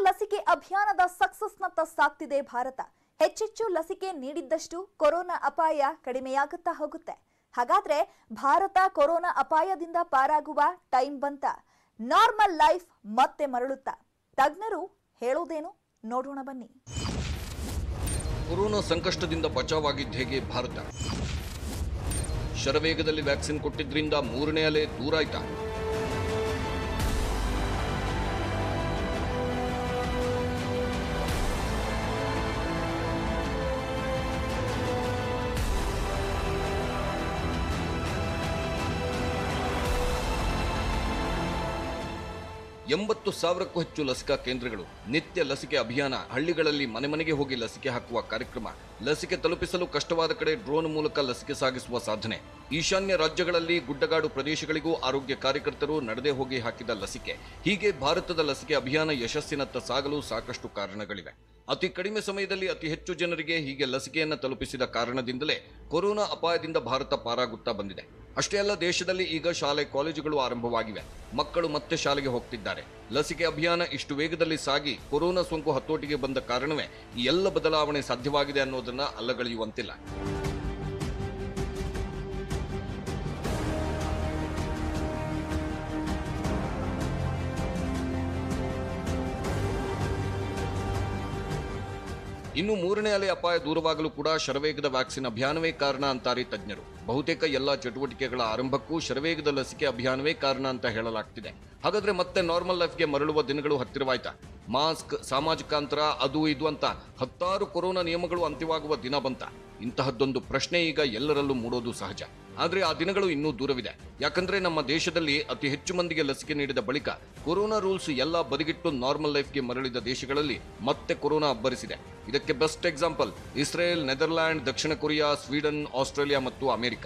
ಲಸಿಕೆ ಅಭಿಯಾನದ ಸಕ್ಸಸ್ನತ್ತ ಸಾಗ್ತಿದೆ ಭಾರತ ಹೆಚ್ಚೆಚ್ಚು ಲಸಿಕೆ ನೀಡಿದ್ದಷ್ಟು ಕೊರೋನಾ ಅಪಾಯ ಕಡಿಮೆಯಾಗುತ್ತಾ ಹೋಗುತ್ತೆ ಹಾಗಾದ್ರೆ ಭಾರತ ಕೊರೋನಾ ಅಪಾಯದಿಂದ ಪಾರಾಗುವ ಟೈಮ್ ಬಂತ ನಾರ್ಮಲ್ ಲೈಫ್ ಮತ್ತೆ ಮರಳುತ್ತಾ ತಜ್ಞರು ಹೇಳೋದೇನು ನೋಡೋಣ ಬನ್ನಿ ಕೊರೋನಾ ಸಂಕಷ್ಟದಿಂದ ಬಚಾವಾಗಿದ್ದ ಹೇಗೆ ಭಾರತ ಶರವೇಗದಲ್ಲಿ ವ್ಯಾಕ್ಸಿನ್ ಕೊಟ್ಟಿದ್ರಿಂದ ಮೂರನೇ ಅಲೆ ದೂರಾಯ್ತಾ ಎಂಬತ್ತು ಸಾವಿರಕ್ಕೂ ಹೆಚ್ಚು ಲಸಿಕಾ ಕೇಂದ್ರಗಳು ನಿತ್ಯ ಲಸಿಕೆ ಅಭಿಯಾನ ಹಳ್ಳಿಗಳಲ್ಲಿ ಮನೆ ಮನೆಗೆ ಹೋಗಿ ಲಸಿಕೆ ಹಾಕುವ ಕಾರ್ಯಕ್ರಮ ಲಸಿಕೆ ತಲುಪಿಸಲು ಕಷ್ಟವಾದ ಕಡೆ ಡ್ರೋನ್ ಮೂಲಕ ಲಸಿಕೆ ಸಾಗಿಸುವ ಸಾಧನೆ ಈಶಾನ್ಯ ರಾಜ್ಯಗಳಲ್ಲಿ ಗುಡ್ಡಗಾಡು ಪ್ರದೇಶಗಳಿಗೂ ಆರೋಗ್ಯ ಕಾರ್ಯಕರ್ತರು ನಡೆದೇ ಹೋಗಿ ಹಾಕಿದ ಲಸಿಕೆ ಹೀಗೆ ಭಾರತದ ಲಸಿಕೆ ಅಭಿಯಾನ ಯಶಸ್ಸಿನತ್ತ ಸಾಗಲು ಸಾಕಷ್ಟು ಕಾರಣಗಳಿವೆ ಅತಿ ಕಡಿಮೆ ಸಮಯದಲ್ಲಿ ಅತಿ ಹೆಚ್ಚು ಜನರಿಗೆ ಹೀಗೆ ಲಸಿಕೆಯನ್ನು ತಲುಪಿಸಿದ ಕಾರಣದಿಂದಲೇ ಕೊರೋನಾ ಅಪಾಯದಿಂದ ಭಾರತ ಪಾರಾಗುತ್ತಾ ಬಂದಿದೆ ಅಷ್ಟೇ ಅಲ್ಲ ದೇಶದಲ್ಲಿ ಈಗ ಶಾಲೆ ಕಾಲೇಜುಗಳು ಆರಂಭವಾಗಿವೆ ಮಕ್ಕಳು ಮತ್ತೆ ಶಾಲೆಗೆ ಹೋಗ್ತಿದ್ದಾರೆ ಲಸಿಕೆ ಅಭಿಯಾನ ಇಷ್ಟು ವೇಗದಲ್ಲಿ ಸಾಗಿ ಕೊರೋನಾ ಸೋಂಕು ಹತೋಟಿಗೆ ಬಂದ ಕಾರಣವೇ ಈ ಎಲ್ಲ ಬದಲಾವಣೆ ಸಾಧ್ಯವಾಗಿದೆ ಅನ್ನೋದನ್ನ ಅಲ್ಲಗಳೆಯುವಂತಿಲ್ಲ ಇನ್ನು ಮೂರನೇ ಅಲೆ ಅಪಾಯ ದೂರವಾಗಲು ಕೂಡ ಶರವೇಗದ ವ್ಯಾಕ್ಸಿನ್ ಅಭಿಯಾನವೇ ಕಾರಣ ಅಂತಾರೆ ತಜ್ಞರು ಬಹುತೇಕ ಎಲ್ಲಾ ಚಟುವಟಿಕೆಗಳ ಆರಂಭಕ್ಕೂ ಶರವೇಗದ ಲಸಿಕೆ ಅಭಿಯಾನವೇ ಕಾರಣ ಅಂತ ಹೇಳಲಾಗ್ತಿದೆ ಹಾಗಾದ್ರೆ ಮತ್ತೆ ನಾರ್ಮಲ್ ಲೈಫ್ಗೆ ಮರಳುವ ದಿನಗಳು ಹತ್ತಿರವಾಯ್ತಾ ಮಾಸ್ಕ್ ಸಾಮಾಜಿಕ ಅಂತರ ಅದು ಇದು ಅಂತ ಹತ್ತಾರು ಕೊರೋನಾ ನಿಯಮಗಳು ಅಂತ್ಯವಾಗುವ ದಿನ ಬಂತ ಇಂತಹದ್ದೊಂದು ಪ್ರಶ್ನೆ ಈಗ ಎಲ್ಲರಲ್ಲೂ ಮೂಡೋದು ಸಹಜ ಆದ್ರೆ ಆ ದಿನಗಳು ಇನ್ನೂ ದೂರವಿದೆ ಯಾಕಂದ್ರೆ ನಮ್ಮ ದೇಶದಲ್ಲಿ ಅತಿ ಹೆಚ್ಚು ಮಂದಿಗೆ ಲಸಿಕೆ ನೀಡಿದ ಬಳಿಕ ಕೊರೋನಾ ರೂಲ್ಸ್ ಎಲ್ಲ ಬದಿಗಿಟ್ಟು ನಾರ್ಮಲ್ ಲೈಫ್ಗೆ ಮರಳಿದ ದೇಶಗಳಲ್ಲಿ ಮತ್ತೆ ಕೊರೋನಾ ಅಬ್ಬರಿಸಿದೆ ಇದಕ್ಕೆ ಬೆಸ್ಟ್ ಎಕ್ಸಾಂಪಲ್ ಇಸ್ರೇಲ್ ನೆದರ್ಲ್ಯಾಂಡ್ ದಕ್ಷಿಣ ಕೊರಿಯಾ ಸ್ವೀಡನ್ ಆಸ್ಟ್ರೇಲಿಯಾ ಮತ್ತು ಅಮೆರಿಕ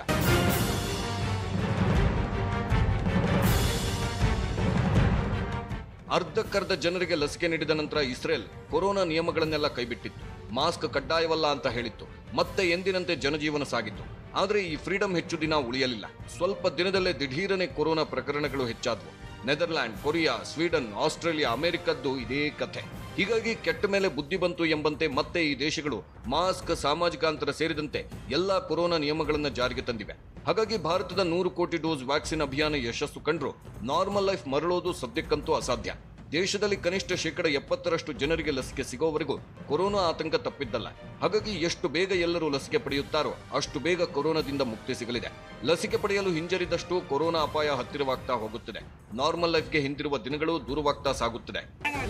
ಅರ್ಧಕ್ಕರ್ಧ ಜನರಿಗೆ ಲಸಿಕೆ ನೀಡಿದ ನಂತರ ಇಸ್ರೇಲ್ ಕೊರೋನಾ ನಿಯಮಗಳನ್ನೆಲ್ಲ ಕೈಬಿಟ್ಟಿತ್ತು ಮಾಸ್ಕ್ ಕಡ್ಡಾಯವಲ್ಲ ಅಂತ ಹೇಳಿತ್ತು ಮತ್ತೆ ಎಂದಿನಂತೆ ಜನಜೀವನ ಸಾಗಿತ್ತು ಆದರೆ ಈ ಫ್ರೀಡಂ ಹೆಚ್ಚು ದಿನ ಉಳಿಯಲಿಲ್ಲ ಸ್ವಲ್ಪ ದಿನದಲ್ಲೇ ದಿಢೀರನೆ ಕೊರೋನಾ ಪ್ರಕರಣಗಳು ಹೆಚ್ಚಾದವು ನೆದರ್ಲ್ಯಾಂಡ್ ಕೊರಿಯಾ ಸ್ವೀಡನ್ ಆಸ್ಟ್ರೇಲಿಯಾ ಅಮೆರಿಕದ್ದು ಇದೇ ಕಥೆ ಹೀಗಾಗಿ ಕೆಟ್ಟ ಮೇಲೆ ಬುದ್ಧಿ ಬಂತು ಎಂಬಂತೆ ಮತ್ತೆ ಈ ದೇಶಗಳು ಮಾಸ್ಕ್ ಸಾಮಾಜಿಕ ಅಂತರ ಸೇರಿದಂತೆ ಎಲ್ಲಾ ಕೊರೋನಾ ನಿಯಮಗಳನ್ನು ಜಾರಿಗೆ ತಂದಿವೆ ಹಾಗಾಗಿ ಭಾರತದ ನೂರು ಕೋಟಿ ಡೋಸ್ ವ್ಯಾಕ್ಸಿನ್ ಅಭಿಯಾನ ಯಶಸ್ಸು ಕಂಡ್ರು ನಾರ್ಮಲ್ ಲೈಫ್ ಮರಳೋದು ಸದ್ಯಕ್ಕಂತೂ ಅಸಾಧ್ಯ ದೇಶದಲ್ಲಿ ಕನಿಷ್ಠ ಶೇಕಡ ಎಪ್ಪತ್ತರಷ್ಟು ಜನರಿಗೆ ಲಸಿಕೆ ಸಿಗೋವರೆಗೂ ಕೊರೋನಾ ಆತಂಕ ತಪ್ಪಿದ್ದಲ್ಲ ಹಾಗಾಗಿ ಎಷ್ಟು ಬೇಗ ಎಲ್ಲರೂ ಲಸಿಕೆ ಪಡೆಯುತ್ತಾರೋ ಅಷ್ಟು ಬೇಗ ಕೊರೋನಾದಿಂದ ಮುಕ್ತಿ ಸಿಗಲಿದೆ ಲಸಿಕೆ ಪಡೆಯಲು ಹಿಂಜರಿದಷ್ಟು ಕೊರೋನಾ ಅಪಾಯ ಹತ್ತಿರವಾಗ್ತಾ ಹೋಗುತ್ತದೆ ನಾರ್ಮಲ್ ಲೈಫ್ಗೆ ಹಿಂದಿರುವ ದಿನಗಳು ದೂರವಾಗ್ತಾ ಸಾಗುತ್ತದೆ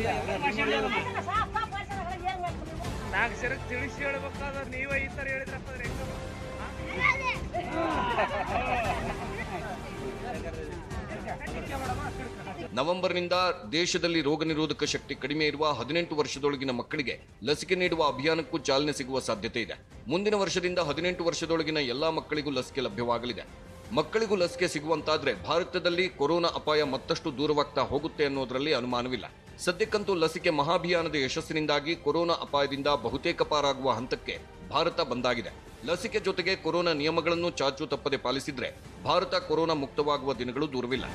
ನಾಲ್ಕು ಸರಿ ತಿಳಿಸಿ ಹೇಳ್ಬೇಕಾದ್ರೆ ನೀವೇ ಈ ಥರ ಹೇಳಿದ್ರಪ್ಪ ಅಂದ್ರೆ ಹೆಂಗ ನವೆಂಬರ್ನಿಂದ ದೇಶದಲ್ಲಿ ರೋಗ ನಿರೋಧಕ ಶಕ್ತಿ ಕಡಿಮೆ ಇರುವ ಹದಿನೆಂಟು ವರ್ಷದೊಳಗಿನ ಮಕ್ಕಳಿಗೆ ಲಸಿಕೆ ನೀಡುವ ಅಭಿಯಾನಕ್ಕೂ ಚಾಲನೆ ಸಿಗುವ ಸಾಧ್ಯತೆ ಇದೆ ಮುಂದಿನ ವರ್ಷದಿಂದ ಹದಿನೆಂಟು ವರ್ಷದೊಳಗಿನ ಎಲ್ಲಾ ಮಕ್ಕಳಿಗೂ ಲಸಿಕೆ ಲಭ್ಯವಾಗಲಿದೆ ಮಕ್ಕಳಿಗೂ ಲಸಿಕೆ ಸಿಗುವಂತಾದ್ರೆ ಭಾರತದಲ್ಲಿ ಕೊರೋನಾ ಅಪಾಯ ಮತ್ತಷ್ಟು ದೂರವಾಗ್ತಾ ಹೋಗುತ್ತೆ ಅನ್ನೋದರಲ್ಲಿ ಅನುಮಾನವಿಲ್ಲ ಸದ್ಯಕ್ಕಂತೂ ಲಸಿಕೆ ಮಹಾಭಿಯಾನದ ಯಶಸ್ಸಿನಿಂದಾಗಿ ಕೊರೋನಾ ಅಪಾಯದಿಂದ ಬಹುತೇಕ ಪಾರಾಗುವ ಹಂತಕ್ಕೆ ಭಾರತ ಬಂದಾಗಿದೆ ಲಸಿಕೆ ಜೊತೆಗೆ ಕೊರೋನಾ ನಿಯಮಗಳನ್ನು ಚಾಚು ತಪ್ಪದೆ ಪಾಲಿಸಿದ್ರೆ ಭಾರತ ಕೊರೋನಾ ಮುಕ್ತವಾಗುವ ದಿನಗಳು ದೂರವಿಲ್ಲ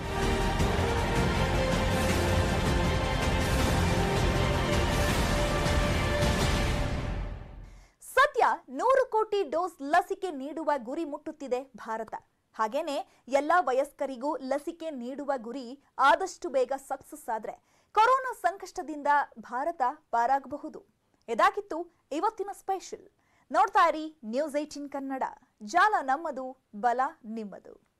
ಸದ್ಯ ನೂರು ಕೋಟಿ ಡೋಸ್ ಲಸಿಕೆ ನೀಡುವ ಗುರಿ ಮುಟ್ಟುತ್ತಿದೆ ಭಾರತ ಹಾಗೇನೆ ಎಲ್ಲಾ ವಯಸ್ಕರಿಗೂ ಲಸಿಕೆ ನೀಡುವ ಗುರಿ ಆದಷ್ಟು ಬೇಗ ಸಕ್ಸಸ್ ಆದ್ರೆ ಕೊರೋನಾ ಸಂಕಷ್ಟದಿಂದ ಭಾರತ ಪಾರಾಗಬಹುದು ಇದಾಗಿತ್ತು ಇವತ್ತಿನ ಸ್ಪೆಷಲ್ ನೋಡ್ತಾ ಇರಿ ನ್ಯೂಸ್ ಏಟೀನ್ ಕನ್ನಡ ಜಾಲ ನಮ್ಮದು ಬಲ ನಿಮ್ಮದು